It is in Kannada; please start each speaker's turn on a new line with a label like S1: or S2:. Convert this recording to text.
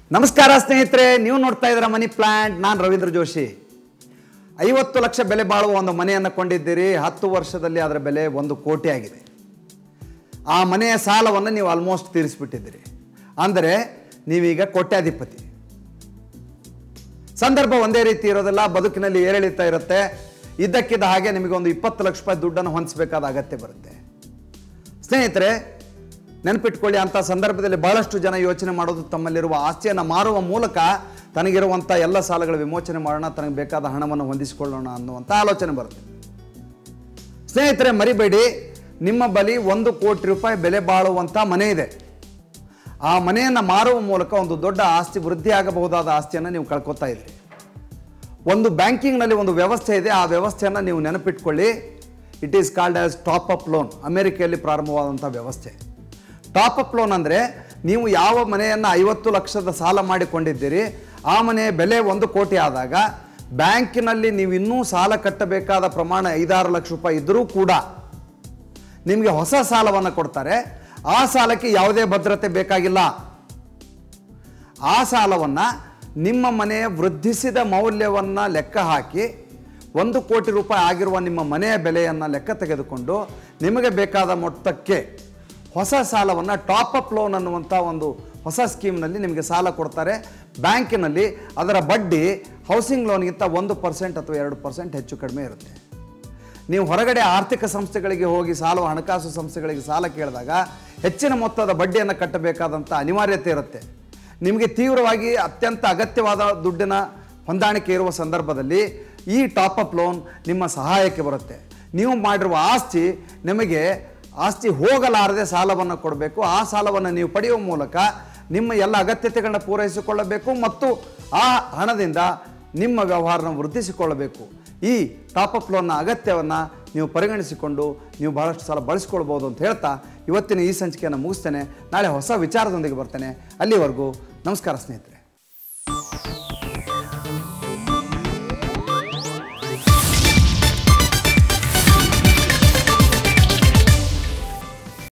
S1: ನಮಸ್ಕಾರ ಸ್ನೇಹಿತರೆ ನೀವು ನೋಡ್ತಾ ಇದ್ದೀರಾ ಮನಿ ಪ್ಲಾಂಟ್ ನಾನು ರವೀಂದ್ರ ಜೋಶಿ ಐವತ್ತು ಲಕ್ಷ ಬೆಲೆ ಬಾಳುವ ಒಂದು ಮನೆಯನ್ನು ಕೊಂಡಿದ್ದೀರಿ ಹತ್ತು ವರ್ಷದಲ್ಲಿ ಅದರ ಬೆಲೆ ಒಂದು ಕೋಟಿ ಆಗಿದೆ ಆ ಮನೆಯ ಸಾಲವನ್ನು ನೀವು ಆಲ್ಮೋಸ್ಟ್ ತೀರಿಸಿಬಿಟ್ಟಿದ್ದೀರಿ ಅಂದರೆ ನೀವೀಗ ಕೋಟ್ಯಾಧಿಪತಿ ಸಂದರ್ಭ ಒಂದೇ ರೀತಿ ಇರೋದಿಲ್ಲ ಬದುಕಿನಲ್ಲಿ ಏರಿಳಿತ ಇರುತ್ತೆ ಇದ್ದಕ್ಕಿದ್ದ ಹಾಗೆ ನಿಮಗೆ ಒಂದು ಇಪ್ಪತ್ತು ಲಕ್ಷ ರೂಪಾಯಿ ದುಡ್ಡನ್ನು ಹೊಂದಿಸಬೇಕಾದ ಅಗತ್ಯ ಬರುತ್ತೆ ಸ್ನೇಹಿತರೆ ನೆನಪಿಟ್ಕೊಳ್ಳಿ ಅಂಥ ಸಂದರ್ಭದಲ್ಲಿ ಬಹಳಷ್ಟು ಜನ ಯೋಚನೆ ಮಾಡೋದು ತಮ್ಮಲ್ಲಿರುವ ಆಸ್ತಿಯನ್ನು ಮಾರುವ ಮೂಲಕ ತನಗಿರುವಂಥ ಎಲ್ಲ ಸಾಲಗಳ ವಿಮೋಚನೆ ಮಾಡೋಣ ತನಗೆ ಬೇಕಾದ ಹಣವನ್ನು ಹೊಂದಿಸಿಕೊಳ್ಳೋಣ ಅನ್ನುವಂಥ ಆಲೋಚನೆ ಬರುತ್ತೆ ಸ್ನೇಹಿತರೆ ಮರಿಬೇಡಿ ನಿಮ್ಮ ಬಳಿ ಒಂದು ಕೋಟಿ ರೂಪಾಯಿ ಬೆಲೆ ಬಾಳುವಂಥ ಮನೆ ಇದೆ ಆ ಮನೆಯನ್ನು ಮಾರುವ ಮೂಲಕ ಒಂದು ದೊಡ್ಡ ಆಸ್ತಿ ವೃದ್ಧಿ ಆಗಬಹುದಾದ ಆಸ್ತಿಯನ್ನು ನೀವು ಕಳ್ಕೊತಾ ಇದ್ದೀರಿ ಒಂದು ಬ್ಯಾಂಕಿಂಗ್ನಲ್ಲಿ ಒಂದು ವ್ಯವಸ್ಥೆ ಇದೆ ಆ ವ್ಯವಸ್ಥೆಯನ್ನು ನೀವು ನೆನಪಿಟ್ಕೊಳ್ಳಿ it is called as top up loan ಅಮೆರಿಕೆಯಲ್ಲಿ ಪ್ರಾರಂಭವಾದಂಥ ವ್ಯವಸ್ಥೆ ಟಾಪ್ ಅಪ್ ಲೋನ್ ಅಂದರೆ ನೀವು ಯಾವ ಮನೆಯನ್ನು ಐವತ್ತು ಲಕ್ಷದ ಸಾಲ ಮಾಡಿಕೊಂಡಿದ್ದೀರಿ ಆ ಮನೆಯ ಬೆಲೆ ಒಂದು ಕೋಟಿ ಆದಾಗ ಬ್ಯಾಂಕಿನಲ್ಲಿ ನೀವು ಇನ್ನೂ ಸಾಲ ಕಟ್ಟಬೇಕಾದ ಪ್ರಮಾಣ ಐದಾರು ಲಕ್ಷ ರೂಪಾಯಿ ಇದ್ದರೂ ಕೂಡ ನಿಮಗೆ ಹೊಸ ಸಾಲವನ್ನು ಕೊಡ್ತಾರೆ ಆ ಸಾಲಕ್ಕೆ ಯಾವುದೇ ಭದ್ರತೆ ಬೇಕಾಗಿಲ್ಲ ಆ ಸಾಲವನ್ನು ನಿಮ್ಮ ಮನೆಯ ವೃದ್ಧಿಸಿದ ಮೌಲ್ಯವನ್ನು ಲೆಕ್ಕ ಹಾಕಿ ಒಂದು ಕೋಟಿ ರೂಪಾಯಿ ಆಗಿರುವ ನಿಮ್ಮ ಮನೆಯ ಬೆಲೆಯನ್ನು ಲೆಕ್ಕ ತೆಗೆದುಕೊಂಡು ನಿಮಗೆ ಬೇಕಾದ ಮೊತ್ತಕ್ಕೆ ಹೊಸ ಸಾಲವನ್ನು ಟಾಪ್ ಅಪ್ ಲೋನ್ ಅನ್ನುವಂಥ ಒಂದು ಹೊಸ ಸ್ಕೀಮ್ನಲ್ಲಿ ನಿಮಗೆ ಸಾಲ ಕೊಡ್ತಾರೆ ಬ್ಯಾಂಕಿನಲ್ಲಿ ಅದರ ಬಡ್ಡಿ ಹೌಸಿಂಗ್ ಲೋನ್ಗಿಂತ ಒಂದು ಪರ್ಸೆಂಟ್ ಅಥವಾ ಎರಡು ಪರ್ಸೆಂಟ್ ಹೆಚ್ಚು ಕಡಿಮೆ ಇರುತ್ತೆ ನೀವು ಹೊರಗಡೆ ಆರ್ಥಿಕ ಸಂಸ್ಥೆಗಳಿಗೆ ಹೋಗಿ ಸಾಲ ಹಣಕಾಸು ಸಂಸ್ಥೆಗಳಿಗೆ ಸಾಲ ಕೇಳಿದಾಗ ಹೆಚ್ಚಿನ ಮೊತ್ತದ ಬಡ್ಡಿಯನ್ನು ಕಟ್ಟಬೇಕಾದಂಥ ಅನಿವಾರ್ಯತೆ ಇರುತ್ತೆ ನಿಮಗೆ ತೀವ್ರವಾಗಿ ಅತ್ಯಂತ ಅಗತ್ಯವಾದ ದುಡ್ಡಿನ ಹೊಂದಾಣಿಕೆ ಇರುವ ಸಂದರ್ಭದಲ್ಲಿ ಈ ಟಾಪ್ ಅಪ್ ಲೋನ್ ನಿಮ್ಮ ಸಹಾಯಕ್ಕೆ ಬರುತ್ತೆ ನೀವು ಮಾಡಿರುವ ಆಸ್ತಿ ನಿಮಗೆ ಆಸ್ತಿ ಹೋಗಲಾರದೆ ಸಾಲವನ್ನು ಕೊಡಬೇಕು ಆ ಸಾಲವನ್ನು ನೀವು ಪಡೆಯುವ ಮೂಲಕ ನಿಮ್ಮ ಎಲ್ಲ ಅಗತ್ಯತೆಗಳನ್ನ ಪೂರೈಸಿಕೊಳ್ಳಬೇಕು ಮತ್ತು ಆ ಹಣದಿಂದ ನಿಮ್ಮ ವ್ಯವಹಾರನ ವೃದ್ಧಿಸಿಕೊಳ್ಳಬೇಕು ಈ ಟಾಪ್ ಅಪ್ ಲೋನ್ನ ಅಗತ್ಯವನ್ನು ನೀವು ಪರಿಗಣಿಸಿಕೊಂಡು ನೀವು ಬಹಳಷ್ಟು ಸಲ ಬಳಸ್ಕೊಳ್ಬೋದು ಅಂತ ಹೇಳ್ತಾ ಇವತ್ತಿನ ಈ ಸಂಚಿಕೆಯನ್ನು ಮುಗಿಸ್ತೇನೆ ನಾಳೆ ಹೊಸ ವಿಚಾರದೊಂದಿಗೆ ಬರ್ತೇನೆ ಅಲ್ಲಿವರೆಗೂ ನಮಸ್ಕಾರ ಸ್ನೇಹಿತರೆ